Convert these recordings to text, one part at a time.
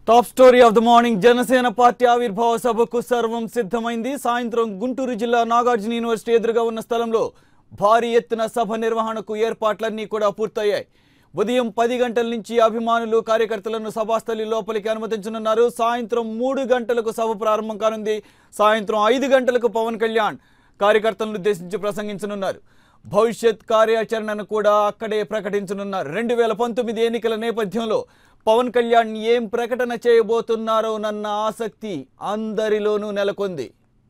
Top story of the morning Janasena party ఆవిర్భావ సభకు సర్వం సిద్ధమైంది సాయంత్రం గుంటూరు జిల్లా నాగార్జున యూనివర్సిటీ ఎదురుగా ఉన్న స్థలంలో భారీ ఎత్తున సభ నిర్వహణకు ఏర్పాట్లన్నీ కూడా పూర్తయ్యాయి ఉదయం పది గంటల నుంచి అభిమానులు కార్యకర్తలను సభాస్థలి లోపలికి అనుమతించనున్నారు సాయంత్రం మూడు గంటలకు సభ ప్రారంభం కానుంది సాయంత్రం ఐదు గంటలకు పవన్ కళ్యాణ్ కార్యకర్తలను ఉద్దేశించి ప్రసంగించనున్నారు భవిష్యత్ కార్యాచరణను కూడా అక్కడే ప్రకటించనున్నారు రెండు వేల పంతొమ్మిది ఎన్నికల నేపథ్యంలో పవన్ కళ్యాణ్ ఏం ప్రకటన చేయబోతున్నారోనన్న ఆసక్తి అందరిలోనూ నెలకొంది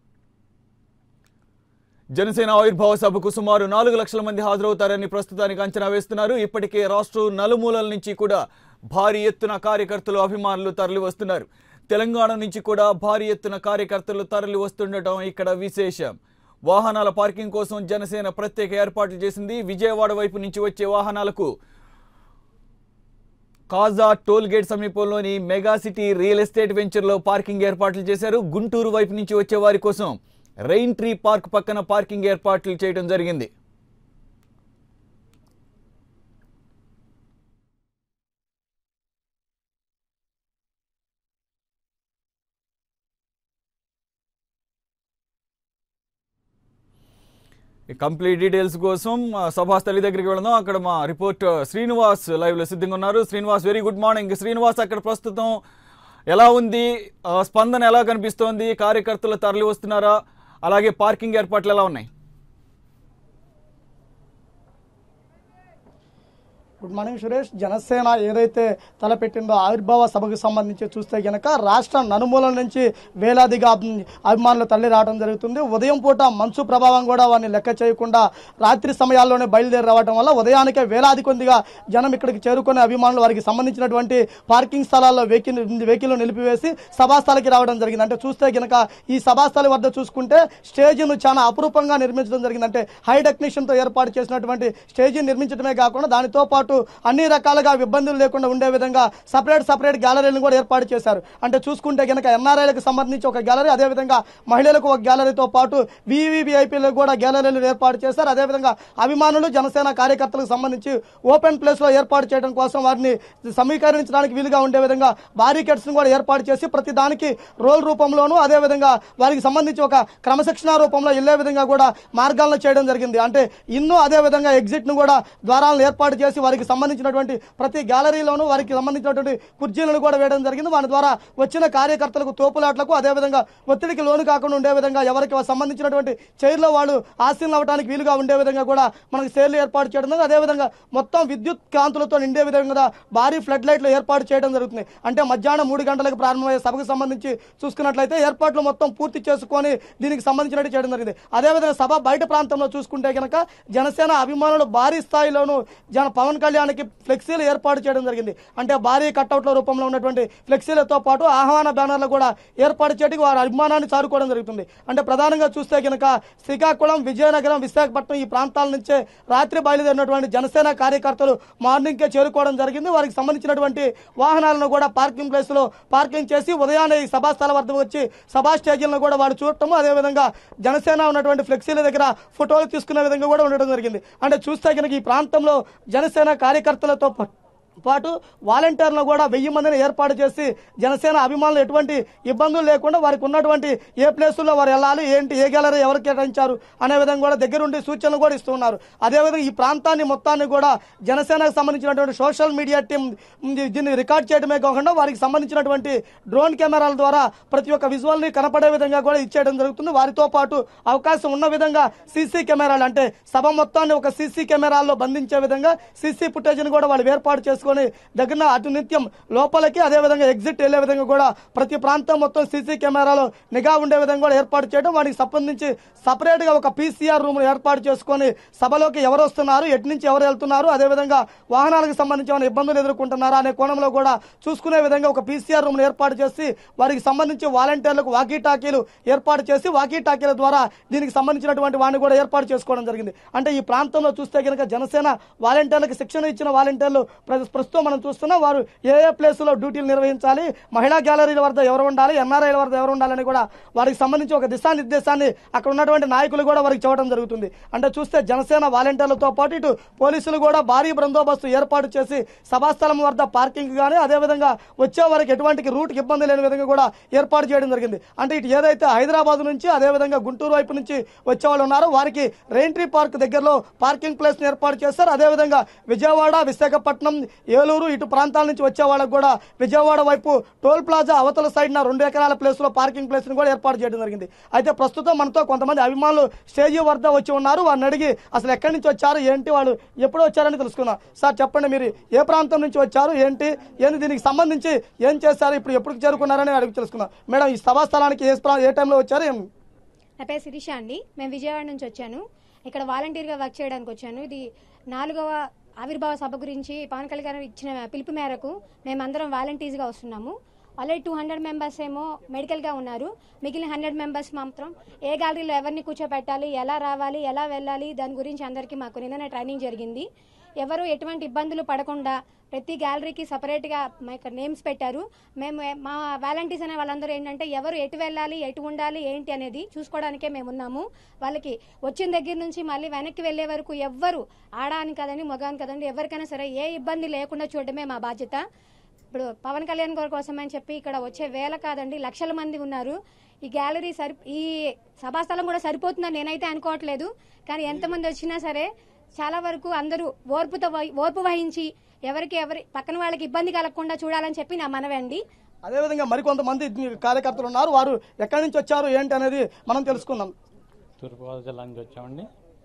జనసేన ఆవిర్భావ సభకు సుమారు నాలుగు లక్షల మంది హాజరవుతారని ప్రస్తుతానికి అంచనా వేస్తున్నారు ఇప్పటికే రాష్ట్రం నలుమూలల నుంచి కూడా భారీ ఎత్తున కార్యకర్తలు అభిమానులు తరలి వస్తున్నారు తెలంగాణ నుంచి కూడా భారీ ఎత్తున కార్యకర్తలు తరలి వస్తుండటం ఇక్కడ విశేషం వాహనాల పార్కింగ్ కోసం జనసేన ప్రత్యేక ఏర్పాట్లు చేసింది విజయవాడ వైపు నుంచి వచ్చే వాహనాలకు కాజా టోల్ గేట్ సమీపంలోని మెగా సిటీ రియల్ ఎస్టేట్ వెంచర్లో పార్కింగ్ ఏర్పాట్లు చేశారు గుంటూరు వైపు నుంచి వచ్చే వారి కోసం రెయిన్ ట్రీ పార్క్ పక్కన పార్కింగ్ ఏర్పాట్లు చేయడం జరిగింది ఈ కంప్లీట్ డీటెయిల్స్ కోసం ఆ, సభాస్థలి దగ్గరికి వెళదాం అక్కడ మా రిపోర్టర్ శ్రీనివాస్ లైవ్లో సిద్ధంగా ఉన్నారు Srinivas very good morning Srinivas అక్కడ ప్రస్తుతం ఎలా ఉంది ఆ, స్పందన ఎలా కనిపిస్తోంది కార్యకర్తలు తరలి వస్తున్నారా అలాగే పార్కింగ్ ఏర్పాట్లు ఎలా ఉన్నాయి గుడ్ మార్నింగ్ సురేష్ జనసేన ఏదైతే తలపెట్టిందో ఆవిర్భావ సభకు సంబంధించి చూస్తే గనక రాష్ట్ర నలుమూలల నుంచి వేలాదిగా అభి- అభిమానులు తల్లి రావడం జరుగుతుంది ఉదయం పూట మంచు ప్రభావం కూడా వారిని లెక్క చేయకుండా రాత్రి సమయాల్లోనే బయలుదేరి రావడం వల్ల ఉదయానికే వేలాది కొద్దిగా జనం ఇక్కడికి చేరుకునే అభిమానులు వారికి సంబంధించినటువంటి పార్కింగ్ స్థలాల్లో వెహికల్ వెహికల్ నిలిపివేసి సభాస్థలికి రావడం జరిగింది అంటే చూస్తే గనక ఈ సభాస్థలి వద్ద చూసుకుంటే స్టేజ్ను చాలా అపురూపంగా నిర్మించడం జరిగింది అంటే హై టెక్నీషియన్తో ఏర్పాటు చేసినటువంటి స్టేజీ నిర్మించడమే కాకుండా దానితో పాటు అన్ని రకాలుగా ఇబ్బందులు లేకుండా ఉండే విధంగా సపరేట్ సపరేట్ గ్యాలరీలను కూడా ఏర్పాటు చేశారు అంటే చూసుకుంటే కనుక ఎన్ఆర్ఐలకు సంబంధించి ఒక గ్యాలరీ అదేవిధంగా మహిళలకు ఒక గ్యాలరీతో పాటు వివివిఐపీలకు కూడా గ్యాలరీలు ఏర్పాటు చేశారు అదేవిధంగా అభిమానులు జనసేన కార్యకర్తలకు సంబంధించి ఓపెన్ ప్లేస్లో ఏర్పాటు చేయడం కోసం వారిని సమీకరించడానికి వీలుగా ఉండే విధంగా బారికేడ్స్ను కూడా ఏర్పాటు చేసి ప్రతి దానికి రోల్ రూపంలోనూ అదేవిధంగా వారికి సంబంధించి ఒక క్రమశిక్షణ రూపంలో వెళ్ళే విధంగా కూడా మార్గాలను చేయడం జరిగింది అంటే ఇన్నో అదేవిధంగా ఎగ్జిట్ను కూడా ద్వారాలను ఏర్పాటు చేసి వారికి సంబంధించినటువంటి ప్రతి గ్యాలరీలోనూ వారికి సంబంధించినటువంటి కుర్చీలను కూడా వేయడం జరిగింది వాటి ద్వారా వచ్చిన కార్యకర్తలకు తోపులాట్లకు అదేవిధంగా ఒత్తిడికి లోను కాకుండా ఉండే విధంగా ఎవరికి సంబంధించినటువంటి చైర్లో వాళ్ళు ఆశీలను అవ్వడానికి వీలుగా ఉండే విధంగా కూడా మనకి చైర్లు ఏర్పాటు చేయడం జరిగింది. అదేవిధంగా మొత్తం విద్యుత్ కాంతులతో నిండే విధంగా భారీ ఫ్లడ్ లైట్లు ఏర్పాటు చేయడం జరుగుతుంది అంటే మధ్యాహ్నం మూడు గంటలకు ప్రారంభమయ్యే సభకు సంబంధించి చూసుకున్నట్లయితే ఏర్పాట్లు మొత్తం పూర్తి చేసుకొని దీనికి సంబంధించినట్టు చేయడం జరిగింది అదేవిధంగా సభ బయట ప్రాంతంలో చూసుకుంటే కనుక జనసేన అభిమానులు భారీ స్థాయిలోనూ జన పవన్ కళ్యాణ్కి ఫ్లెక్సీలు ఏర్పాటు చేయడం జరిగింది అంటే భారీ కట్అవుట్ల రూపంలో ఉన్నటువంటి ఫ్లెక్సీలతో పాటు ఆహ్వాన బ్యానర్లు కూడా ఏర్పాటు చేయడానికి వారి అభిమానాన్ని చారుకోవడం జరుగుతుంది అంటే ప్రధానంగా చూస్తే కనుక శ్రీకాకుళం విజయనగరం విశాఖపట్నం ఈ ప్రాంతాల నుంచే రాత్రి బయలుదేరినటువంటి జనసేన కార్యకర్తలు మార్నింగ్కే చేరుకోవడం జరిగింది వారికి సంబంధించినటువంటి వాహనాలను కూడా పార్కింగ్ ప్లేస్లో పార్కింగ్ చేసి ఉదయాన్నే ఈ సభా స్థల వద్ద వచ్చి సభా స్టేజీలను కూడా వారు చూడటము అదేవిధంగా జనసేన ఉన్నటువంటి ఫ్లెక్సీల దగ్గర ఫోటోలు తీసుకునే విధంగా కూడా ఉండడం జరిగింది అంటే చూస్తే కనుక ఈ ప్రాంతంలో జనసేన కార్యకర్తలతో పా- పాటు వాలంటీర్లను కూడా వెయ్యి మందిని ఏర్పాటు చేసి జనసేన అభిమానులు ఎటువంటి ఇబ్బందులు లేకుండా వారికి ఉన్నటువంటి ఏ ప్లేసుల్లో వారు వెళ్ళాలి ఏంటి ఏ గ్యాలరీ ఎవరు కేటాయించారు అనే విధంగా కూడా దగ్గరుండి సూచనలు కూడా ఇస్తున్నారు అదేవిధంగా ఈ ప్రాంతాన్ని మొత్తాన్ని కూడా జనసేనకు సంబంధించినటువంటి సోషల్ మీడియా టీం దీన్ని రికార్డ్ చేయడమే కాకుండా వారికి సంబంధించినటువంటి డ్రోన్ కెమెరాల ద్వారా ప్రతి ఒక్క విజువల్ని కనపడే విధంగా కూడా ఇచ్చేయడం జరుగుతుంది వారితో పాటు అవకాశం ఉన్న విధంగా సీసీ కెమెరాలు అంటే సభ మొత్తాన్ని ఒక సీసీ కెమెరాల్లో బంధించే విధంగా సీసీ ఫుటేజ్ని కూడా వాళ్ళు ఏర్పాటు చేసుకొని దగ్గర అటు నిత్యం లోపలికి అదేవిధంగా ఎగ్జిట్ వెళ్ళే విధంగా కూడా ప్రతి ప్రాంతం మొత్తం సీసీ కెమెరాలో నిఘా ఉండే విధంగా కూడా ఏర్పాటు చేయడం వాటికి సంబంధించి సపరేట్గా ఒక పీసీఆర్ రూమ్ ఏర్పాటు చేసుకొని సభలోకి ఎవరు వస్తున్నారు ఎటు నుంచి ఎవరు వెళ్తున్నారు అదేవిధంగా వాహనాలకు సంబంధించి ఏమైనా ఇబ్బందులు ఎదుర్కొంటున్నారా అనే కోణంలో కూడా చూసుకునే విధంగా ఒక పీసీఆర్ రూమ్ ఏర్పాటు చేసి వారికి సంబంధించి వాలంటీర్లకు వాకీ టాకీలు ఏర్పాటు చేసి వాకీ టాకీల ద్వారా దీనికి సంబంధించినటువంటి వాడిని కూడా ఏర్పాటు చేసుకోవడం జరిగింది అంటే ఈ ప్రాంతంలో చూస్తే కనుక జనసేన వాలంటీర్లకు శిక్షణ ఇచ్చిన వాలంటీర్లు ప్ర- ప్రస్తుతం మనం చూస్తున్నాం వారు ఏ ఏ ప్లేసులో డ్యూటీలు నిర్వహించాలి మహిళా గ్యాలరీల వద్ద ఎవరు ఉండాలి ఎన్ఆర్ఐల వద్ద ఎవరు ఉండాలని కూడా వారికి సంబంధించి ఒక దిశానిర్దేశాన్ని అక్కడ ఉన్నటువంటి నాయకులు కూడా వారికి చెప్పడం జరుగుతుంది అంటే చూస్తే జనసేన వాలంటీర్లతో పాటు ఇటు పోలీసులు కూడా భారీ బందోబస్తు ఏర్పాటు చేసి సభాస్థలం వద్ద పార్కింగ్ కానీ అదేవిధంగా వచ్చే వారికి ఎటువంటి రూట్కి ఇబ్బంది లేని విధంగా కూడా ఏర్పాటు చేయడం జరిగింది అంటే ఇటు ఏదైతే హైదరాబాద్ నుంచి అదేవిధంగా గుంటూరు వైపు నుంచి వచ్చే వాళ్ళు ఉన్నారో వారికి రెయిన్ట్రీ పార్క్ దగ్గరలో పార్కింగ్ ప్లేస్ని ఏర్పాటు చేస్తారు అదేవిధంగా విజయవాడ విశాఖపట్నం ఏలూరు ఇటు ప్రాంతాల నుంచి వచ్చే వాళ్ళకు కూడా విజయవాడ వైపు టోల్ ప్లాజా అవతల సైడ్ నా రెండు ఎకరాల ప్లేస్లో పార్కింగ్ ప్లేస్ని కూడా ఏర్పాటు చేయడం జరిగింది అయితే ప్రస్తుతం మనతో కొంతమంది అభిమానులు స్టేజీ వద్ద వచ్చి ఉన్నారు వారిని అడిగి అసలు ఎక్కడి నుంచి వచ్చారు ఏంటి వాళ్ళు ఎప్పుడు వచ్చారని తెలుసుకుందాం సార్ చెప్పండి మీరు ఏ ప్రాంతం నుంచి వచ్చారు ఏంటి ఏంటి దీనికి సంబంధించి ఏం చేశారు ఇప్పుడు ఎప్పుడు చేరుకున్నారని అడిగి తెలుసుకుందాం మేడం ఈ సభా స్థలానికి ఏ ప్రా- ఏ టైంలో వచ్చారు ఏం నా పేరు శిరీష అండి మేము విజయవాడ నుంచి వచ్చాను ఇక్కడ వాలంటీర్గా వర్క్ చేయడానికి వచ్చాను ఇది నాలుగవ ఆవిర్భావ సభ గురించి పవన్ కళ్యాణ్ గారు ఇచ్చిన పిలుపు మేరకు మేమందరం వాలంటీర్స్గా వస్తున్నాము ఆల్రెడీ టూ హండ్రెడ్ మెంబర్స్ ఏమో మెడికల్గా ఉన్నారు మిగిలిన హండ్రెడ్ మెంబర్స్ మాత్రం ఏ గ్యాలరీలో ఎవరిని కూర్చోబెట్టాలి ఎలా రావాలి ఎలా వెళ్ళాలి దాని గురించి అందరికీ మాకు నిన్న ట్రైనింగ్ జరిగింది ఎవరు ఎటువంటి ఇబ్బందులు పడకుండా ప్రతి గ్యాలరీకి సపరేట్గా మా యొక్క నేమ్స్ పెట్టారు మేము మా వాలంటీర్స్ అనే వాళ్ళందరూ ఏంటంటే ఎవరు ఎటు వెళ్ళాలి ఎటు ఉండాలి ఏంటి అనేది చూసుకోవడానికే మేము ఉన్నాము వాళ్ళకి వచ్చిన దగ్గర నుంచి మళ్ళీ వెనక్కి వెళ్ళే వరకు ఎవ్వరు ఆడాని కదండి మగాని కదండి ఎవరికైనా సరే ఏ ఇబ్బంది లేకుండా చూడడమే మా బాధ్యత ఇప్పుడు పవన్ కళ్యాణ్ గారి కోసం అని చెప్పి ఇక్కడ వచ్చే వేల కాదండి లక్షల మంది ఉన్నారు ఈ గ్యాలరీ సరి ఈ సభాస్థలం కూడా సరిపోతుందని నేనైతే అనుకోవట్లేదు కానీ ఎంతమంది వచ్చినా సరే చాలా వరకు అందరూ ఓర్పుతో వహి- ఓర్పు వహించి ఎవరికి ఎవరి పక్కన వాళ్ళకి ఇబ్బంది కలగకుండా చూడాలని చెప్పి నా మనవి అండి అదేవిధంగా మరికొంతమంది కార్యకర్తలు ఉన్నారు వారు ఎక్కడి నుంచి వచ్చారు ఏంటి అనేది మనం తెలుసుకుందాం తూర్పుగోదావరి జిల్లా నుంచి వచ్చామండి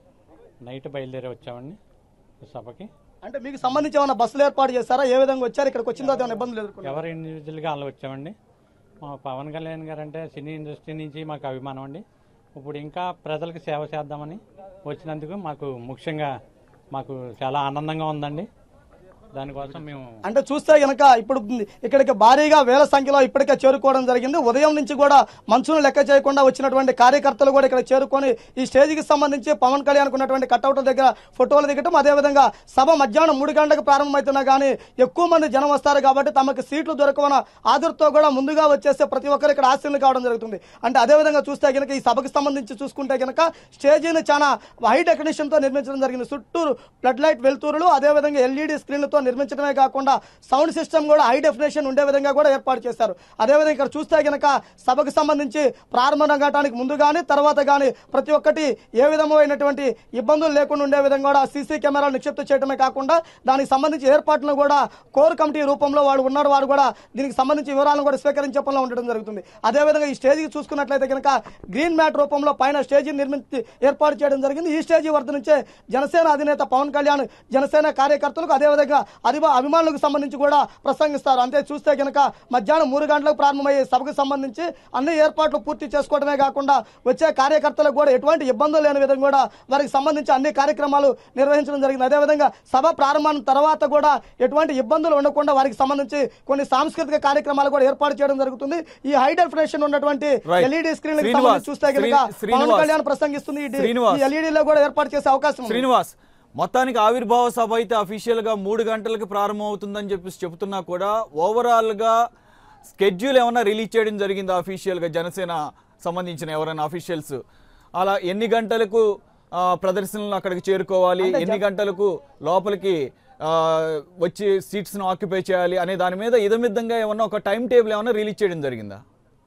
నైట్ బయలుదేరి వచ్చామండి ఈ సభకి అంటే మీకు సంబంధించి ఏమైనా బస్సులు ఏర్పాటు చేస్తారా ఏ విధంగా వచ్చారు ఇక్కడికి వచ్చిన తర్వాత ఏమైనా ఇబ్బందులు ఎదుర్కొన్నారు ఎవరు ఇండివిజువల్గా అలా వచ్చామండి మా పవన్ కళ్యాణ్ గారు అంటే సినీ ఇండస్ట్రీ నుంచి మాకు అభిమానం అండి ఇప్పుడు ఇంకా ప్రజలకు సేవ చేద్దామని వచ్చినందుకు మాకు ముఖ్యంగా మాకు చాలా ఆనందంగా ఉందండి దానికోసం మేము అంటే చూస్తే గనక ఇప్పుడు ఇక్కడికి భారీగా వేల సంఖ్యలో ఇప్పటికే చేరుకోవడం జరిగింది ఉదయం నుంచి కూడా మంచును లెక్క చేయకుండా వచ్చినటువంటి కార్యకర్తలు కూడా ఇక్కడ చేరుకొని ఈ స్టేజ్కి సంబంధించి పవన్ కళ్యాణ్ ఉన్నటువంటి కట్అవుట్ల దగ్గర ఫోటోలు దిగటం అదేవిధంగా సభ మధ్యాహ్నం మూడు గంటలకు ప్రారంభమవుతున్నా కానీ ఎక్కువ మంది జనం వస్తారు కాబట్టి తమకు సీట్లు దొరకవన ఆదుర్తో కూడా ముందుగా వచ్చేస్తే ప్రతి ఒక్కరు ఇక్కడ ఆశీర్లు కావడం జరుగుతుంది అంటే అదేవిధంగా చూస్తే కనుక ఈ సభకు సంబంధించి చూసుకుంటే కనుక స్టేజీని చాలా హై డెకరేషన్ తో నిర్మించడం జరిగింది చుట్టూరు ఫ్లడ్ లైట్ వెలుతురులు అదేవిధంగా ఎల్ఈడి స్క్రీన్లతో నిర్మించడమే కాకుండా సౌండ్ సిస్టమ్ కూడా హై డెఫినేషన్ ఉండే విధంగా కూడా ఏర్పాటు చేశారు అదేవిధంగా ఇక్కడ చూస్తే కనుక సభకు సంబంధించి ప్రారంభం కావడానికి ముందు కానీ తర్వాత కానీ ప్రతి ఒక్కటి ఏ విధమైనటువంటి ఇబ్బందులు లేకుండా ఉండే విధంగా కూడా సీసీ కెమెరాలు నిక్షిప్త చేయడమే కాకుండా దానికి సంబంధించి ఏర్పాట్లను కూడా కోర్ కమిటీ రూపంలో వాడు ఉన్నాడు వాడు కూడా దీనికి సంబంధించి వివరాలను కూడా స్వీకరించే పనిలో ఉండడం జరుగుతుంది అదేవిధంగా ఈ స్టేజ్కి చూసుకున్నట్లయితే కనుక గ్రీన్ మ్యాట్ రూపంలో పైన స్టేజీని నిర్మించి ఏర్పాటు చేయడం జరిగింది ఈ స్టేజీ వద్ద నుంచే జనసేన అధినేత పవన్ కళ్యాణ్ జనసేన కార్యకర్తలకు అదేవిధంగా అభిమా అభిమానులకు సంబంధించి కూడా ప్రసంగిస్తారు అంతే చూస్తే కనుక మధ్యాహ్నం మూడు గంటలకు ప్రారంభమయ్యే సభకు సంబంధించి అన్ని ఏర్పాట్లు పూర్తి చేసుకోవడమే కాకుండా వచ్చే కార్యకర్తలకు కూడా ఎటువంటి ఇబ్బందులు లేని విధంగా కూడా వారికి సంబంధించి అన్ని కార్యక్రమాలు నిర్వహించడం జరిగింది అదేవిధంగా సభ ప్రారంభం తర్వాత కూడా ఎటువంటి ఇబ్బందులు ఉండకుండా వారికి సంబంధించి కొన్ని సాంస్కృతిక కార్యక్రమాలు కూడా ఏర్పాటు చేయడం జరుగుతుంది ఈ హై డెఫినేషన్ ఉన్నటువంటి Right. ఎల్ఈడి స్క్రీన్ శ్రీనివాస్, చూస్తే కనుక శ్రీ- శ్రీనివాస్. పవన్ కళ్యాణ్ ప్రసంగిస్తుంది ఈ శ్రీనివాస్. ఎల్ఈడి లో కూడా ఏర్పాటు చేసే అవకాశం ఉంది శ్రీనివాస్ మొత్తానికి ఆవిర్భావ సభ అయితే అఫీషియల్ గా మూడు గంటలకు ప్రారంభం అవుతుందని చెప్పేసి చెబుతున్నా కూడా ఓవరాల్ గా స్కెడ్యూల్ ఏమైనా రిలీజ్ చేయడం జరిగిందా అఫీషియల్ గా జనసేన సంబంధించిన ఎవరైనా అఫీషియల్స్ అలా ఎన్ని గంటలకు ఆ, ప్రదర్శనలు అక్కడికి చేరుకోవాలి ఎన్ని గంటలకు లోపలికి ఆ, వచ్చి సీట్స్ ను ఆక్యుపై చేయాలి అనే దాని మీద ఇదమిద్దంగా ఏమన్నా ఒక టైం టేబుల్ ఏమైనా రిలీజ్ చేయడం జరిగిందా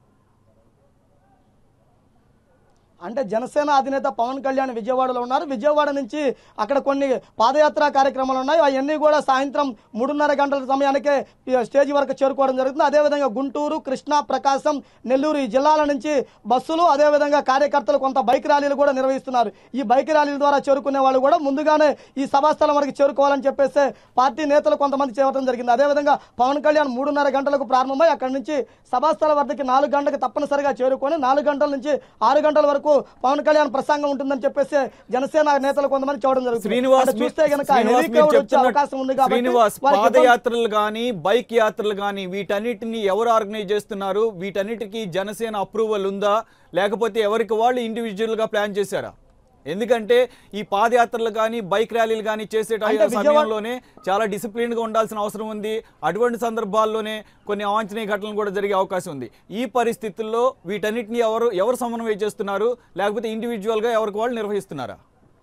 అంటే జనసేన అధినేత పవన్ కళ్యాణ్ విజయవాడలో ఉన్నారు విజయవాడ నుంచి అక్కడ కొన్ని పాదయాత్ర కార్యక్రమాలు ఉన్నాయి అవన్నీ కూడా సాయంత్రం మూడున్నర గంటల సమయానికే ఈ స్టేజ్ వరకు చేరుకోవడం జరుగుతుంది అదేవిధంగా గుంటూరు కృష్ణా ప్రకాశం నెల్లూరు ఈ జిల్లాల నుంచి బస్సులు అదేవిధంగా కార్యకర్తలు కొంత బైక్ ర్యాలీలు కూడా నిర్వహిస్తున్నారు ఈ బైక్ ర్యాలీల ద్వారా చేరుకునే వాళ్ళు కూడా ముందుగానే ఈ సభాస్థలం వరకు చేరుకోవాలని చెప్పేసి పార్టీ నేతలు కొంతమంది చేయడం జరిగింది అదేవిధంగా పవన్ కళ్యాణ్ మూడున్నర గంటలకు ప్రారంభమై అక్కడి నుంచి సభాస్థల వద్దకి నాలుగు గంటలకు తప్పనిసరిగా చేరుకొని నాలుగు గంటల నుంచి ఆరు గంటల వరకు పవన్ కళ్యాణ్ ప్రసంగం ఉంటుందని చెప్పేసి జనసేన నేతలు కొంతమంది చూడడం జరుగుతుంది శ్రీనివాస్ అంటే చూస్తే గనక శ్రీనివాస్ హెవీ మీరు క్రౌడ్ వచ్చే చెప్తున్నట్టు- అవకాశం ఉంది కాబట్టి శ్రీనివాస్ వారికి ఇబ్బంది- పాదయాత్రలు కానీ బైక్ యాత్రలు కానీ వీటన్నిటిని ఎవరు ఆర్గనైజ్ చేస్తున్నారు వీటన్నిటికీ జనసేన అప్రూవల్ ఉందా లేకపోతే ఎవరికి వాళ్ళు ఇండివిజువల్ గా ప్లాన్ చేశారా ఎందుకంటే ఈ పాదయాత్రలు కానీ బైక్ ర్యాలీలు కానీ చేసే టై- అంటే విజయవాడ- సమయంలోనే చాలా డిసిప్లిన్ గా ఉండాల్సిన అవసరం ఉంది అటువంటి సందర్భాల్లోనే కొన్ని అవాంఛనీయ ఘటనలు కూడా జరిగే అవకాశం ఉంది ఈ పరిస్థితుల్లో వీటన్నిటిని ఎవరు ఎవరు సమన్వయం చేస్తున్నారు లేకపోతే ఇండివిజువల్ గా ఎవరికి వాళ్ళు నిర్వహిస్తున్నారా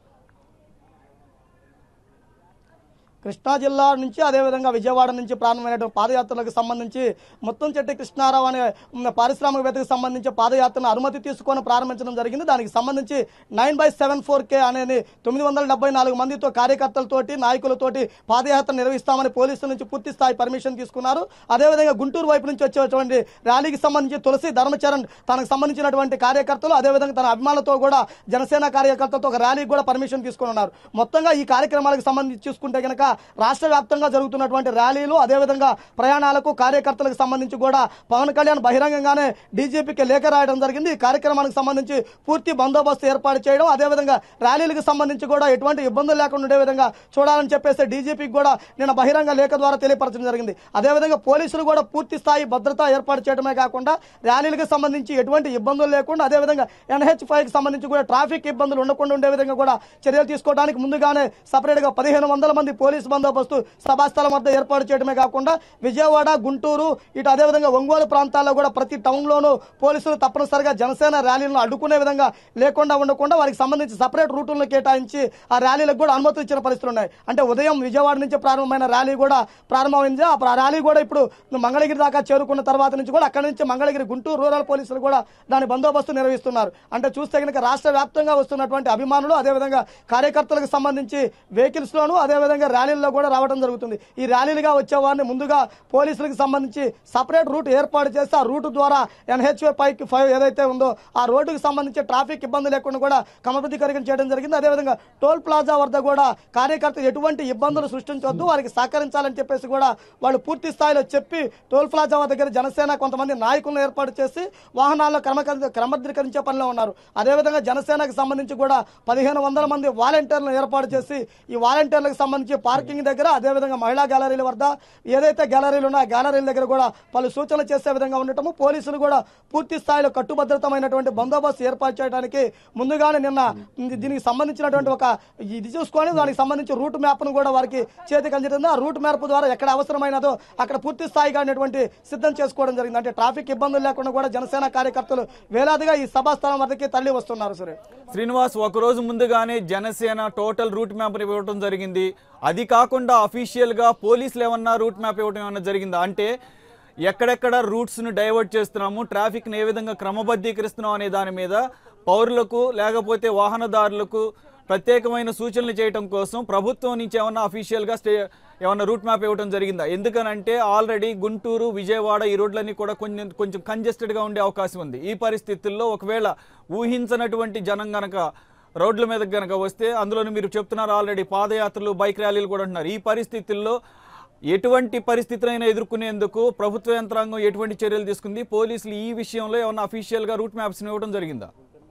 కృష్ణా జిల్లా నుంచి అదేవిధంగా విజయవాడ నుంచి ప్రారంభమైనటువంటి పాదయాత్రలకు సంబంధించి మొత్తం చెట్టి కృష్ణారావు అనే ఉన్న పారిశ్రామికవేత్తకు సంబంధించి పాదయాత్రను అనుమతి తీసుకొని ప్రారంభించడం జరిగింది దానికి సంబంధించి nine by seven four K అనేది తొమ్మిది వందల డెబ్బై నాలుగు మందితో కార్యకర్తలతోటి నాయకులతోటి పాదయాత్ర నిర్వహిస్తామని పోలీసుల నుంచి పూర్తి స్థాయి పర్మిషన్ తీసుకున్నారు అదేవిధంగా గుంటూరు వైపు నుంచి వచ్చేటువంటి ర్యాలీకి సంబంధించి తులసి ధర్మచరణ్ తనకు సంబంధించినటువంటి కార్యకర్తలు అదేవిధంగా తన అభిమానులతో కూడా జనసేన కార్యకర్తలతో ఒక ర్యాలీకి కూడా పర్మిషన్ తీసుకుని ఉన్నారు మొత్తంగా ఈ కార్యక్రమాలకు సంబంధించి చూసుకుంటే కనుక రాష్ట్ర వ్యాప్తంగా జరుగుతున్నటువంటి ర్యాలీలు అదేవిధంగా ప్రయాణాలకు కార్యకర్తలకు సంబంధించి కూడా పవన్ కళ్యాణ్ బహిరంగంగానే డీజీపీకి లేఖ రాయడం జరిగింది ఈ కార్యక్రమానికి సంబంధించి పూర్తి బందోబస్తు ఏర్పాటు చేయడం అదేవిధంగా ర్యాలీలకు సంబంధించి కూడా ఎటువంటి ఇబ్బందులు లేకుండా ఉండే విధంగా చూడాలని చెప్పేసి డీజీపీకి కూడా నిన్న బహిరంగ లేఖ ద్వారా తెలియపరచడం జరిగింది అదేవిధంగా పోలీసులు కూడా పూర్తి స్థాయి భద్రత ఏర్పాటు చేయడమే కాకుండా ర్యాలీలకు సంబంధించి ఎటువంటి ఇబ్బందులు లేకుండా అదేవిధంగా ఎన్హెచ్ ఫైవ్ కి సంబంధించి కూడా ట్రాఫిక్ ఇబ్బందులు ఉండకుండా ఉండే విధంగా కూడా చర్యలు తీసుకోవడానికి ముందుగానే సపరేట్ గా పదిహేను వందల మంది పోలీసు బందోబస్తు సభాస్థలం వద్ద ఏర్పాటు చేయడమే కాకుండా విజయవాడ గుంటూరు ఇటు అదేవిధంగా ఒంగోలు ప్రాంతాల్లో కూడా ప్రతి టౌన్ లోనూ పోలీసులు తప్పనిసరిగా జనసేన ర్యాలీలను అడ్డుకునే విధంగా లేకుండా ఉండకుండా వారికి సంబంధించి సపరేట్ రూటులను కేటాయించి ఆ ర్యాలీలకు కూడా అనుమతులు ఇచ్చిన పరిస్థితులు ఉన్నాయి అంటే ఉదయం విజయవాడ నుంచి ప్రారంభమైన ర్యాలీ కూడా ప్రారంభమైంది ఆ ప్ర- ర్యాలీ కూడా ఇప్పుడు మంగళగిరి దాకా చేరుకున్న తర్వాత నుంచి కూడా అక్కడి నుంచి మంగళగిరి గుంటూరు రూరల్ పోలీసులు కూడా దాని బందోబస్తు నిర్వహిస్తున్నారు అంటే చూస్తే కనుక రాష్ట్ర వ్యాప్తంగా వస్తున్నటువంటి అభిమానులు అదేవిధంగా కార్యకర్తలకు సంబంధించి వెహికల్స్ లోను అదేవిధంగా ర్యాలీల్లో కూడా రావడం జరుగుతుంది ఈ ర్యాలీలుగా వచ్చే వారిని ముందుగా పోలీసులకు సంబంధించి సపరేట్ రూట్ ఏర్పాటు చేసి ఆ రూట్ ద్వారా ఎన్హెచ్ఏ పైకి ఫైవ్ ఏదైతే ఉందో ఆ రోడ్డుకు సంబంధించి ట్రాఫిక్ ఇబ్బంది లేకుండా కూడా క్రమబద్ధీకరణ చేయడం జరిగింది అదేవిధంగా టోల్ ప్లాజా వద్ద కూడా కార్యకర్తలు ఎటువంటి ఇబ్బందులు సృష్టించవద్దు వారికి సహకరించాలని చెప్పేసి కూడా వాళ్ళు పూర్తి స్థాయిలో చెప్పి టోల్ ప్లాజా వద్ద దగ్గర జనసేన కొంతమంది నాయకులను ఏర్పాటు చేసి వాహనాల్లో క్రమ క్రమబద్ధీకరించే పనిలో ఉన్నారు అదేవిధంగా జనసేనకు సంబంధించి కూడా పదిహేను వందల మంది వాలంటీర్లను ఏర్పాటు చేసి ఈ వాలంటీర్లకు సంబంధించి పార్కింగ్ దగ్గర అదేవిధంగా మహిళా గ్యాలరీల వద్ద ఏదైతే గ్యాలరీలు ఉన్నాయో ఆ గ్యాలరీల దగ్గర కూడా పలు సూచనలు చేసే విధంగా ఉండటము పోలీసులు కూడా పూర్తి స్థాయిలో కట్టుభద్రతమైనటువంటి బందోబస్తు ఏర్పాటు చేయడానికి ముందుగానే నిన్న దీనికి సంబంధించినటువంటి ఒక ఇది చూసుకొని దానికి సంబంధించి రూట్ మ్యాప్ను కూడా వారికి చేతికి అందింది ఆ రూట్ మ్యాప్ ద్వారా ఎక్కడ అవసరమైనదో అక్కడ పూర్తి స్థాయిగా అనేటువంటి సిద్ధం చేసుకోవడం జరిగింది అంటే ట్రాఫిక్ ఇబ్బందులు లేకుండా కూడా జనసేన కార్యకర్తలు వేలాదిగా ఈ సభాస్థలం వద్దకి తరలి వస్తున్నారు సరే శ్రీనివాస్ ఒక రోజు ముందుగానే జనసేన టోటల్ రూట్ మ్యాప్ ఇవ్వడం జరిగింది అది కాకుండా అఫీషియల్ గా పోలీసులు ఏమన్నా రూట్ మ్యాప్ ఇవ్వడం ఏమన్నా జరిగిందా అంటే ఎక్కడెక్కడ రూట్స్ ను డైవర్ట్ చేస్తున్నాము ట్రాఫిక్ ని ఏ విధంగా క్రమబద్ధీకరిస్తున్నాం అనే దాని మీద పౌరులకు లేకపోతే వాహనదారులకు ప్రత్యేకమైన సూచనలు చేయడం కోసం ప్రభుత్వం నుంచి ఏమన్నా అఫీషియల్ గా స్టే ఏమన్నా రూట్ మ్యాప్ ఇవ్వడం జరిగిందా ఎందుకనంటే ఆల్రెడీ గుంటూరు విజయవాడ ఈ రోడ్లన్నీ కూడా కొంచెం కొంచెం congested గా ఉండే అవకాశం ఉంది ఈ పరిస్థితుల్లో ఒకవేళ ఊహించనటువంటి జనం గనక రోడ్ల మీద గనక వస్తే అందులోనే మీరు చెప్తున్నారు ఆల్రెడీ పాదయాత్రలు బైక్ ర్యాలీలు కూడా అంటున్నారు ఈ పరిస్థితుల్లో ఎటువంటి పరిస్థితులైనా ఎదుర్కొనేందుకు ప్రభుత్వ యంత్రాంగం ఎటువంటి చర్యలు తీసుకుంది పోలీసులు ఈ విషయంలో ఏమన్నా అఫీషియల్గా రూట్ మ్యాప్స్ ఇవ్వడం జరిగిందా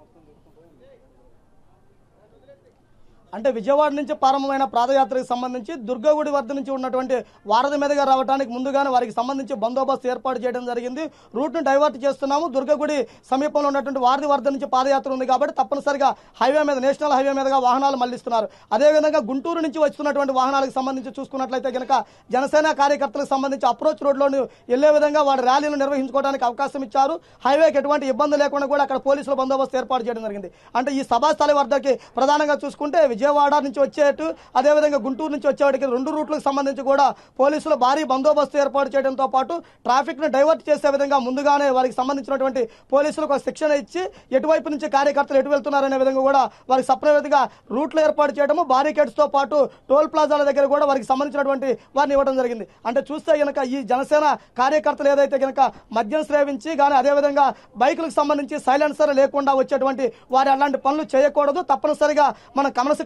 అంటే విజయవాడ నుంచి ప్రారంభమైన పాదయాత్రకు సంబంధించి దుర్గగుడి వద్ద నుంచి ఉన్నటువంటి వారధి మీదుగా రావడానికి ముందుగానే వారికి సంబంధించి బందోబస్తు ఏర్పాటు చేయడం జరిగింది రూట్ను డైవర్ట్ చేస్తున్నాము దుర్గగుడి సమీపంలో ఉన్నటువంటి వారధి వద్ద నుంచి పాదయాత్ర ఉంది కాబట్టి తప్పనిసరిగా హైవే మీద నేషనల్ హైవే మీదుగా వాహనాలు మళ్లిస్తున్నారు అదేవిధంగా గుంటూరు నుంచి వస్తున్నటువంటి వాహనాలకు సంబంధించి చూసుకున్నట్లయితే కనుక జనసేన కార్యకర్తలకు సంబంధించి అప్రోచ్ రోడ్లోని వెళ్లే విధంగా వారి ర్యాలీలు నిర్వహించుకోవడానికి అవకాశం ఇచ్చారు హైవేకి ఎటువంటి ఇబ్బంది లేకుండా కూడా అక్కడ పోలీసుల బందోబస్తు ఏర్పాటు చేయడం జరిగింది అంటే ఈ సభాస్థలి వద్దకి ప్రధానంగా చూసుకుంటే విజయవాడ నుంచి వచ్చేటు అదేవిధంగా గుంటూరు నుంచి వచ్చేవాడికి రెండు రూట్లకు సంబంధించి కూడా పోలీసులు భారీ బందోబస్తు ఏర్పాటు చేయడంతో పాటు ట్రాఫిక్ ను డైవర్ట్ చేసే విధంగా ముందుగానే వారికి సంబంధించినటువంటి పోలీసులకు ఒక శిక్షణ ఇచ్చి ఎటువైపు నుంచి కార్యకర్తలు ఎటు వెళ్తున్నారనే విధంగా కూడా వారికి సపరేట్గా రూట్లు ఏర్పాటు చేయడము బారికేడ్స్ తో పాటు టోల్ ప్లాజాల దగ్గర కూడా వారికి సంబంధించినటువంటి వారిని ఇవ్వడం జరిగింది అంటే చూస్తే గనక ఈ జనసేన కార్యకర్తలు ఏదైతే గనక మద్యం సేవించి కానీ అదేవిధంగా బైకులకు సంబంధించి సైలెన్సర్ లేకుండా వచ్చేటువంటి వారి అలాంటి పనులు చేయకూడదు తప్పనిసరిగా మనం క్రమశిక్షణ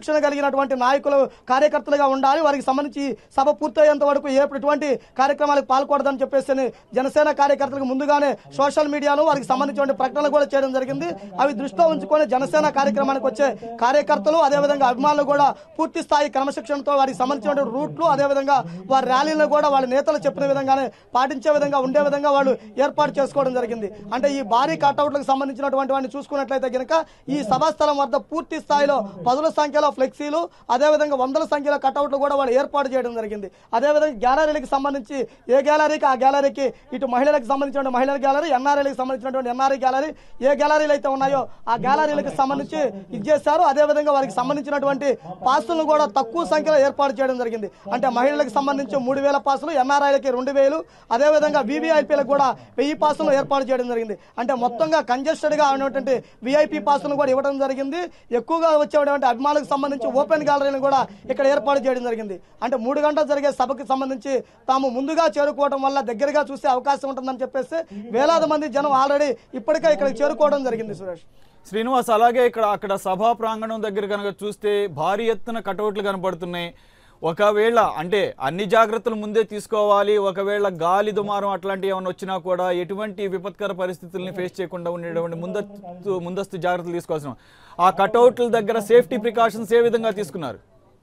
క్రమశిక్షణ కలిగినటువంటి నాయకులు కార్యకర్తలుగా ఉండాలి వారికి సంబంధించి సభ పూర్తయ్యేంత వరకు ఏ ఎటువంటి కార్యక్రమాలకు పాల్గొడదని చెప్పేసి అని జనసేన కార్యకర్తలకు ముందుగానే సోషల్ మీడియాలో వారికి సంబంధించిన ప్రకటనలు కూడా చేయడం జరిగింది అవి దృష్టిలో ఉంచుకొని జనసేన కార్యక్రమానికి వచ్చే కార్యకర్తలు అదేవిధంగా అభిమానులు కూడా పూర్తి స్థాయి క్రమశిక్షణతో వారికి సంబంధించిన రూట్లు అదేవిధంగా వారి ర్యాలీలను కూడా వాళ్ళ నేతలు చెప్పిన విధంగానే పాటించే విధంగా ఉండే విధంగా వాళ్ళు ఏర్పాటు చేసుకోవడం జరిగింది అంటే ఈ భారీ కట్అవుట్లకు సంబంధించినటువంటి వాటిని చూసుకున్నట్లయితే కనుక ఈ సభాస్థలం వద్ద పూర్తి స్థాయిలో పదుల సంఖ్యలో ఫ్లెక్సీలు అదేవిధంగా వందల సంఖ్యలో కట్అవుట్లు కూడా వాళ్ళు ఏర్పాటు చేయడం జరిగింది అదేవిధంగా గ్యాలరీలకు సంబంధించి ఏ గ్యాలరీకి ఆ గ్యాలరీకి ఇటు మహిళలకు సంబంధించిన మహిళల గ్యాలరీ ఎన్ఆర్ఐలకు సంబంధించినటువంటి ఎన్ఆర్ఐ గ్యాలరీ ఏ గ్యాలరీలు అయితే ఉన్నాయో ఆ గ్యాలరీలకు సంబంధించి ఇది చేశారు అదేవిధంగా వారికి సంబంధించినటువంటి పాసులను కూడా తక్కువ సంఖ్యలో ఏర్పాటు చేయడం జరిగింది అంటే మహిళలకు సంబంధించి మూడు వేల పాసులు ఎన్ఆర్ఐలకి రెండు వేలు అదేవిధంగా వివిఐపీలకు కూడా వెయ్యి పాసులు ఏర్పాటు చేయడం జరిగింది అంటే మొత్తంగా కంజెస్టెడ్ గా ఉన్నటువంటి విఐపి పాసులను కూడా ఇవ్వడం జరిగింది ఎక్కువగా వచ్చేటువంటి అభిమానులకు సంబంధించి ఓపెన్ గ్యాలరీని కూడా ఇక్కడ ఏర్పాటు చేయడం జరిగింది అంటే మూడు గంటలు జరిగే సభకి సంబంధించి తాము ముందుగా చేరుకోవడం వల్ల దగ్గరగా చూసే అవకాశం ఉంటుందని చెప్పేసి వేలాది మంది జనం ఆల్రెడీ ఇప్పటికే ఇక్కడికి చేరుకోవడం జరిగింది సురేష్ శ్రీనివాస్ అలాగే ఇక్కడ అక్కడ సభా ప్రాంగణం దగ్గర కనుక చూస్తే భారీ ఎత్తున కటౌట్లు కనపడుతున్నాయి ఒకవేళ అంటే అన్ని జాగ్రత్తలు ముందే తీసుకోవాలి ఒకవేళ గాలి దుమారం అట్లాంటివి ఏమైనా వచ్చినా కూడా ఎటువంటి విపత్కర పరిస్థితుల్ని ఫేస్ చేయకుండా ఉండేటువంటి ముందస్తు ముందస్తు జాగ్రత్తలు తీసుకోవాల్సిన ఆ కటౌట్ల దగ్గర సేఫ్టీ ప్రికాషన్స్ ఏ విధంగా తీసుకున్నారు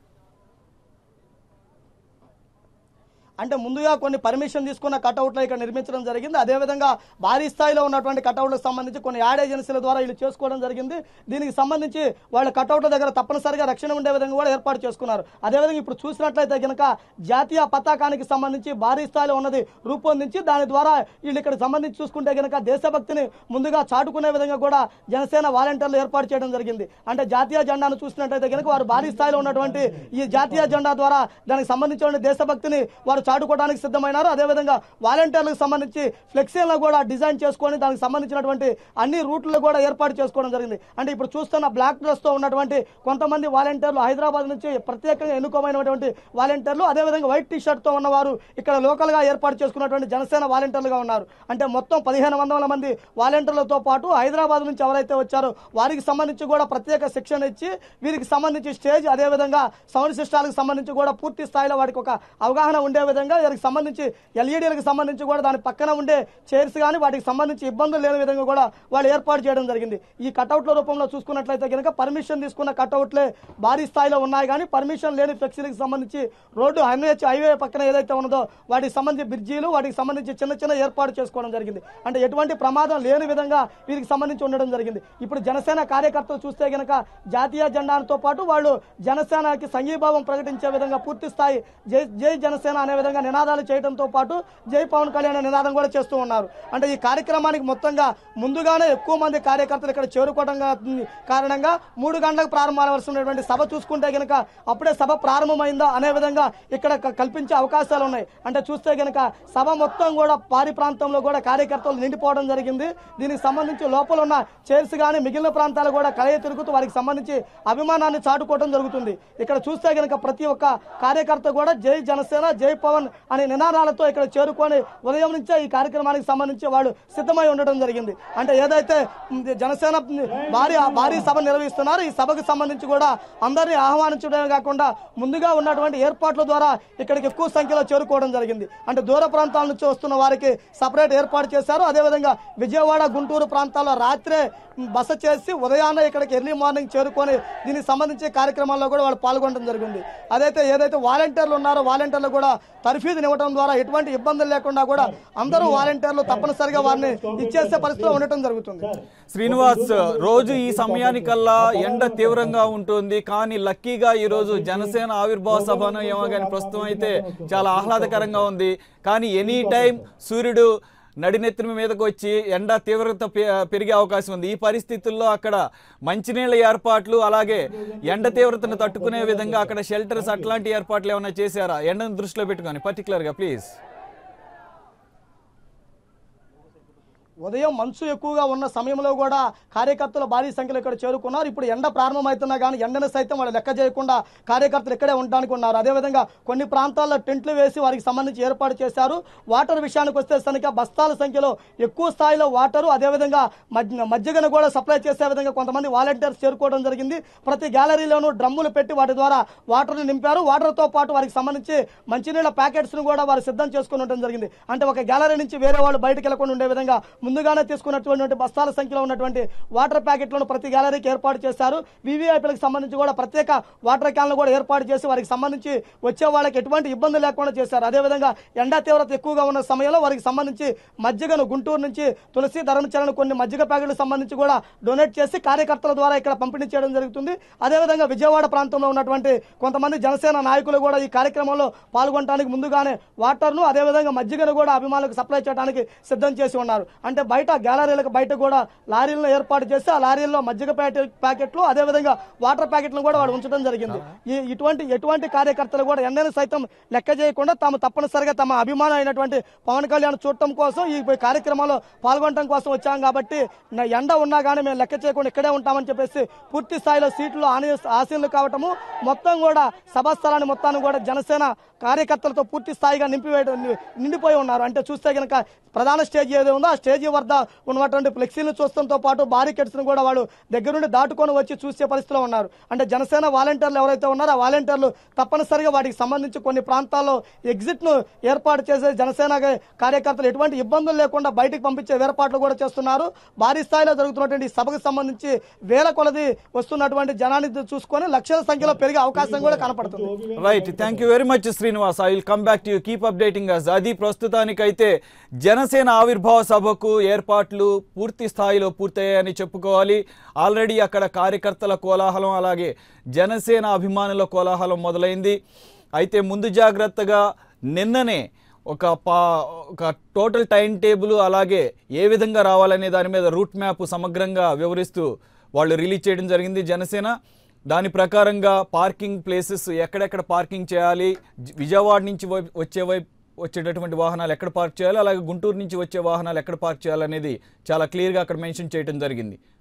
అంటే ముందుగా కొన్ని పర్మిషన్ తీసుకున్న కటౌట్లు ఇక్కడ నిర్మించడం జరిగింది అదేవిధంగా భారీ స్థాయిలో ఉన్నటువంటి కటౌట్లకు సంబంధించి కొన్ని యాడ్ ఏజెన్సీల ద్వారా వీళ్ళు చేసుకోవడం జరిగింది దీనికి సంబంధించి వాళ్ళ కటౌట్ల దగ్గర తప్పనిసరిగా రక్షణ ఉండే విధంగా కూడా ఏర్పాటు చేసుకున్నారు అదేవిధంగా ఇప్పుడు చూసినట్లయితే కనుక జాతీయ పతాకానికి సంబంధించి భారీ స్థాయిలో ఉన్నది రూపొందించి దాని ద్వారా వీళ్ళు ఇక్కడ సంబంధించి చూసుకుంటే కనుక దేశభక్తిని ముందుగా చాటుకునే విధంగా కూడా జనసేన వాలంటీర్లు ఏర్పాటు చేయడం జరిగింది అంటే జాతీయ జెండాను చూసినట్లయితే కనుక వారు భారీ స్థాయిలో ఉన్నటువంటి ఈ జాతీయ జెండా ద్వారా దానికి సంబంధించిన దేశభక్తిని వారు చాటుకోవడానికి సిద్ధమైనారు అదేవిధంగా వాలంటీర్లకు సంబంధించి ఫ్లెక్సీలను కూడా డిజైన్ చేసుకొని దానికి సంబంధించినటువంటి అన్ని రూట్లు కూడా ఏర్పాటు చేసుకోవడం జరిగింది అంటే ఇప్పుడు చూస్తున్న బ్లాక్ డ్రెస్ తో ఉన్నటువంటి కొంతమంది వాలంటీర్లు హైదరాబాద్ నుంచి ప్రత్యేకంగా ఎన్నుకోమైనటువంటి వాలంటీర్లు అదేవిధంగా వైట్ టీ షర్ట్ తో ఉన్నవారు ఇక్కడ లోకల్ గా ఏర్పాటు చేసుకున్నటువంటి జనసేన వాలంటీర్లుగా ఉన్నారు అంటే మొత్తం పదిహేను వందల మంది వాలంటీర్లతో పాటు హైదరాబాద్ నుంచి ఎవరైతే వచ్చారో వారికి సంబంధించి కూడా ప్రత్యేక శిక్షణ ఇచ్చి వీరికి సంబంధించి స్టేజ్ అదేవిధంగా సౌండ్ సిస్టాలకు సంబంధించి కూడా పూర్తి స్థాయిలో వాటికి ఒక అవగాహన ఉండే విధంగా వీరికి సంబంధించి ఎల్ఈడీలకు సంబంధించి కూడా దాని పక్కన ఉండే చైర్స్ కానీ వాటికి సంబంధించి ఇబ్బందులు లేని విధంగా కూడా వాళ్ళు ఏర్పాటు చేయడం జరిగింది ఈ కటౌట్ల రూపంలో చూసుకున్నట్లయితే కనుక పర్మిషన్ తీసుకున్న కటౌట్లే భారీ స్థాయిలో ఉన్నాయి కానీ పర్మిషన్ లేని ఫ్లెక్సీలకు సంబంధించి రోడ్డు హైవే హైవే పక్కన ఏదైతే ఉన్నదో వాటికి సంబంధించి బ్రిడ్జీలు వాటికి సంబంధించి చిన్న చిన్న ఏర్పాటు చేసుకోవడం జరిగింది అంటే ఎటువంటి ప్రమాదం లేని విధంగా వీరికి సంబంధించి ఉండడం జరిగింది ఇప్పుడు జనసేన కార్యకర్తలు చూస్తే గనక జాతీయ జెండాతో పాటు వాళ్ళు జనసేనకి సంఘీభావం ప్రకటించే విధంగా పూర్తి స్థాయి జై జై జనసేన అనే విధంగా నినాదాలు చేయడంతో పాటు జై పవన్ కళ్యాణ్ అనే నినాదం కూడా చేస్తూ ఉన్నారు అంటే ఈ కార్యక్రమానికి మొత్తంగా ముందుగానే ఎక్కువ మంది కార్యకర్తలు ఇక్కడ చేరుకోవడం గా- కారణంగా మూడు గంటలకు ప్రారంభమవలసి ఉన్నటువంటి సభ చూసుకుంటే గనక అప్పుడే సభ ప్రారంభమైందా అనే విధంగా ఇక్కడ క- కల్పించే అవకాశాలు ఉన్నాయి అంటే చూస్తే గనక సభ మొత్తం కూడా పారి ప్రాంతంలో కూడా కార్యకర్తలు నిండిపోవడం జరిగింది దీనికి సంబంధించి లోపల ఉన్న చైర్స్ కానీ మిగిలిన ప్రాంతాలు కూడా కలయ తిరుగుతూ వారికి సంబంధించి అభిమానాన్ని చాటుకోవడం జరుగుతుంది ఇక్కడ చూస్తే గనక ప్రతి ఒక్క కార్యకర్త కూడా జై జనసేన జై పవన్ అనే నినాదాలతో ఇక్కడ చేరుకొని ఉదయం నుంచే ఈ కార్యక్రమానికి సంబంధించి వాళ్ళు సిద్ధమై ఉండడం జరిగింది అంటే ఏదైతే ఉమ్, జనసేన ఉమ్, భారీ భారీ సభ నిర్వహిస్తున్నారు ఈ సభకు సంబంధించి కూడా అందరినీ ఆహ్వానించడమే కాకుండా ముందుగా ఉన్నటువంటి ఏర్పాట్ల ద్వారా ఇక్కడికి ఎక్కువ సంఖ్యలో చేరుకోవడం జరిగింది అంటే దూర ప్రాంతాల నుంచి వస్తున్న వారికి సపరేట్ ఏర్పాటు చేశారు అదేవిధంగా విజయవాడ గుంటూరు ప్రాంతాల్లో రాత్రే ఉమ్, బస చేసి ఉదయాన్నే ఇక్కడికి ఎర్లీ మార్నింగ్ చేరుకొని దీనికి సంబంధించి కార్యక్రమాల్లో కూడా వాళ్ళు పాల్గొనడం జరిగింది అదైతే ఏదైతే వాలంటీర్లు ఉన్నారో వాలంటీర్లు కూడా తర్ఫీదుని ఇవ్వడం ద్వారా ఎటువంటి ఇబ్బందులు లేకుండా కూడా అందరూ వాలంటీర్లు తప్పనిసరిగా వారిని ఇచ్చేసే పరిస్థితిలో ఉండటం జరుగుతుంది శ్రీనివాస్ రోజు ఈ సమయానికల్లా ఎండ తీవ్రంగా ఉంటుంది కానీ లక్కీగా ఈ రోజు జనసేన ఆవిర్భావ సభను ఏమో కానీ ప్రస్తుతం అయితే చాలా ఆహ్లాదకరంగా ఉంది కానీ ఎనీ టైం సూర్యుడు నడినెత్తిన మీదకు వచ్చి ఎండ తీవ్రత పె- పెరిగే అవకాశం ఉంది ఈ పరిస్థితుల్లో అక్కడ మంచినీళ్ళ ఏర్పాట్లు అలాగే ఎండ తీవ్రతను తట్టుకునే విధంగా అక్కడ షెల్టర్స్ అట్లాంటి ఏర్పాట్లు ఏమైనా చేశారా ఎండను దృష్టిలో పెట్టుకొని పర్టికులర్గా ప్లీజ్ ఉదయం మంచు ఎక్కువగా ఉన్న సమయంలో కూడా కార్యకర్తలు భారీ సంఖ్యలో ఇక్కడ చేరుకున్నారు ఇప్పుడు ఎండ ప్రారంభమవుతున్నా కానీ ఎండను సైతం వాళ్ళు లెక్క చేయకుండా కార్యకర్తలు ఇక్కడే ఉండడానికి ఉన్నారు అదేవిధంగా కొన్ని ప్రాంతాల్లో టెంట్లు వేసి వారికి సంబంధించి ఏర్పాటు చేశారు వాటర్ విషయానికి వస్తే కనుక బస్తాల సంఖ్యలో ఎక్కువ స్థాయిలో వాటరు అదేవిధంగా మధ్య మజ్జిగను కూడా సప్లై చేసే విధంగా కొంతమంది వాలంటీర్స్ చేరుకోవడం జరిగింది ప్రతి గ్యాలరీలోనూ డ్రమ్ములు పెట్టి వాటి ద్వారా వాటర్ని నింపారు వాటర్తో పాటు వారికి సంబంధించి మంచినీళ్ళ ప్యాకెట్స్ను కూడా వారు సిద్ధం చేసుకుని ఉండడం జరిగింది అంటే ఒక గ్యాలరీ నుంచి వేరే వాళ్ళు బయటకు వెళ్లకుండా ఉండే విధంగా ముందుగానే తీసుకున్నటువంటి బస్తాల సంఖ్యలో ఉన్నటువంటి వాటర్ ప్యాకెట్లను ప్రతి గ్యాలరీకి ఏర్పాటు చేశారు వివిఐపీలకు సంబంధించి కూడా ప్రత్యేక వాటర్ క్యాన్లు కూడా ఏర్పాటు చేసి వారికి సంబంధించి వచ్చే వాళ్ళకి ఎటువంటి ఇబ్బంది లేకుండా చేశారు అదేవిధంగా ఎండా తీవ్రత ఎక్కువగా ఉన్న సమయంలో వారికి సంబంధించి మజ్జిగను గుంటూరు నుంచి తులసి ధర్మచరణ కొన్ని మజ్జిగ ప్యాకెట్లకు సంబంధించి కూడా డొనేట్ చేసి కార్యకర్తల ద్వారా ఇక్కడ పంపిణీ చేయడం జరుగుతుంది అదేవిధంగా విజయవాడ ప్రాంతంలో ఉన్నటువంటి కొంతమంది జనసేన నాయకులు కూడా ఈ కార్యక్రమంలో పాల్గొనడానికి ముందుగానే వాటర్ను అదేవిధంగా మజ్జిగను కూడా అభిమానులకు సప్లై చేయడానికి సిద్ధం చేసి ఉన్నారు అంటే బయట గ్యాలరీలకు బయట కూడా లారీలను ఏర్పాటు చేసి ఆ లారీల్లో మజ్జిగ ప్యాకెట్ ప్యాకెట్లు అదేవిధంగా వాటర్ ప్యాకెట్లను కూడా వాడు ఉంచడం జరిగింది ఈ ఇటువంటి ఎటువంటి కార్యకర్తలు కూడా ఎండను సైతం లెక్క చేయకుండా తాము తప్పనిసరిగా తమ అభిమానం అయినటువంటి పవన్ కళ్యాణ్ చూడటం కోసం ఈ కార్యక్రమంలో పాల్గొనడం కోసం వచ్చాం కాబట్టి నా ఎండ ఉన్నా కానీ మేము లెక్క చేయకుండా ఇక్కడే ఉంటామని చెప్పేసి పూర్తి స్థాయిలో సీట్లు ఆని ఆశీనులు కావటము మొత్తం కూడా సభా స్థలాన్ని మొత్తాన్ని కూడా జనసేన కార్యకర్తలతో పూర్తి స్థాయిగా నింపివేయడం నిండిపోయి ఉన్నారు అంటే చూస్తే కనుక ప్రధాన స్టేజ్ ఏదో ఉందో ఆ స్టేజ్ వద్ద ఉన్నటువంటి ఫ్లెక్సీలను చూడటంతో పాటు బారికెట్స్ను కూడా వాళ్ళు దగ్గరుండి దాటుకొని వచ్చి చూసే పరిస్థితిలో ఉన్నారు అంటే జనసేన వాలంటీర్లు ఎవరైతే ఉన్నారో ఆ వాలంటీర్లు తప్పనిసరిగా వాటికి సంబంధించి కొన్ని ప్రాంతాల్లో ఎగ్జిట్ను ఏర్పాటు చేసే జనసేన కార్యకర్తలు ఎటువంటి ఇబ్బందులు లేకుండా బయటికి పంపించే ఏర్పాట్లు కూడా చేస్తున్నారు భారీ స్థాయిలో జరుగుతున్నటువంటి ఈ సభకు సంబంధించి వేల కొలది వస్తున్నటువంటి జనాన్ని చూసుకొని లక్షల సంఖ్యలో పెరిగే అవకాశం కూడా కనపడుతుంది right thank you very much Srinivas I will come back to you keep updating us అది ప్రస్తుతానికైతే జనసేన ఆవిర్భావ సభకు ఏర్పాట్లు పూర్తి స్థాయిలో పూర్తయ్యాయని చెప్పుకోవాలి ఆల్రెడీ అక్కడ కార్యకర్తల కోలాహలం అలాగే జనసేన అభిమానుల కోలాహలం మొదలైంది అయితే ముందు జాగ్రత్తగా నిన్ననే ఒక పా ఒక టోటల్ టైం టేబుల్ అలాగే ఏ విధంగా రావాలనే దాని మీద రూట్ మ్యాప్ సమగ్రంగా వివరిస్తూ వాళ్ళు రిలీజ్ చేయడం జరిగింది జనసేన దాని ప్రకారంగా పార్కింగ్ ప్లేసెస్ ఎక్కడెక్కడ పార్కింగ్ చేయాలి జ- విజయవాడ నుంచి వై- వచ్చే వైపు వచ్చేటటువంటి వాహనాలు ఎక్కడ పార్క్ చేయాలి అలాగే గుంటూరు నుంచి వచ్చే వాహనాలు ఎక్కడ పార్క్ చేయాలనేది చాలా క్లియర్గా అక్కడ మెన్షన్ చేయడం జరిగింది